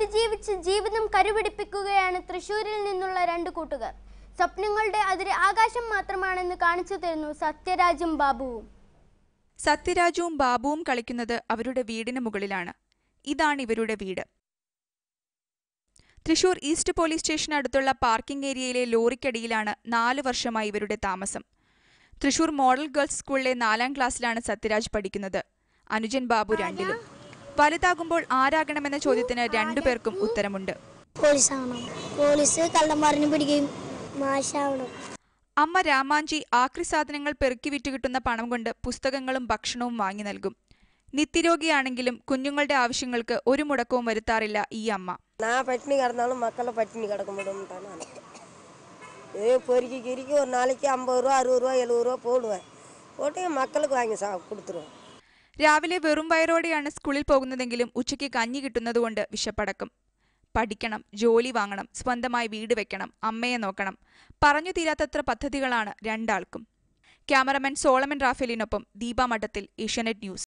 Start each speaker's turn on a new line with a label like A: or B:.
A: അതിജീവിച്ച് ജീവിതം കരുപിടിപ്പിക്കുകയാണ് തൃശൂരിൽ നിന്നുള്ള രണ്ട് കൂട്ടുകാർ സ്വപ്നങ്ങളുടെ അതിര് ആകാശം മാത്രമാണെന്ന് കാണിച്ചു തരുന്നു സത്യരാജും ബാബുവും
B: സത്യരാജുവും ബാബുവും കളിക്കുന്നത് അവരുടെ വീടിന് മുകളിലാണ് ഇതാണ് ഇവരുടെ വീട് തൃശൂർ ഈസ്റ്റ് പോലീസ് സ്റ്റേഷൻ അടുത്തുള്ള പാർക്കിംഗ് ഏരിയയിലെ ലോറിക്കടിയിലാണ് നാല് വർഷമായി ഇവരുടെ താമസം തൃശൂർ മോഡൽ ഗേൾസ് സ്കൂളിലെ നാലാം ക്ലാസ്സിലാണ് സത്യരാജ് പഠിക്കുന്നത് അനുജൻ ബാബു രണ്ടിലും വലുതാകുമ്പോൾ ആരാകണമെന്ന ചോദ്യത്തിന് രണ്ടുപേർക്കും ഉത്തരമുണ്ട്
C: പോലീസ് ആവണം പോലീസ് കള്ളന്മാരിനെ പിടിക്കുകയും മാഷാവണം
B: അമ്മ രാമാഞ്ചി ആക്രി സാധനങ്ങൾ പെറുക്കി വിറ്റ് കിട്ടുന്ന പണം കൊണ്ട് പുസ്തകങ്ങളും ഭക്ഷണവും വാങ്ങി നൽകും നിത്യരോഗിയാണെങ്കിലും കുഞ്ഞുങ്ങളുടെ ആവശ്യങ്ങൾക്ക് ഒരു മുടക്കവും വരുത്താറില്ല ഈ അമ്മ
D: நான் பட்டினி கிடந்தாலும் மக்களை பட்டினி கிடக்க முடியும்ட்டான் நான் ஏதோ பொறுக்கி கிறுக்கி ஒரு நாளைக்கு ஐம்பது ரூபா அறுபது ரூபா எழுபது ரூபா போடுவேன் போட்டு என் மக்களுக்கு வாங்கி சா கொடுத்துருவேன்
B: രാവിലെ വെറും വയറോടെയാണ് സ്കൂളിൽ പോകുന്നതെങ്കിലും ഉച്ചയ്ക്ക് കഞ്ഞി കിട്ടുന്നതുകൊണ്ട് വിശപ്പടക്കും പഠിക്കണം ജോലി വാങ്ങണം സ്വന്തമായി വീട് വെക്കണം അമ്മയെ നോക്കണം പറഞ്ഞു തീരാത്തത്ര പദ്ധതികളാണ് രണ്ടാൾക്കും ക്യാമറമാൻ സോളമൻ റാഫേലിനൊപ്പം ദീപ മഠത്തിൽ ഏഷ്യാനെറ്റ് ന്യൂസ്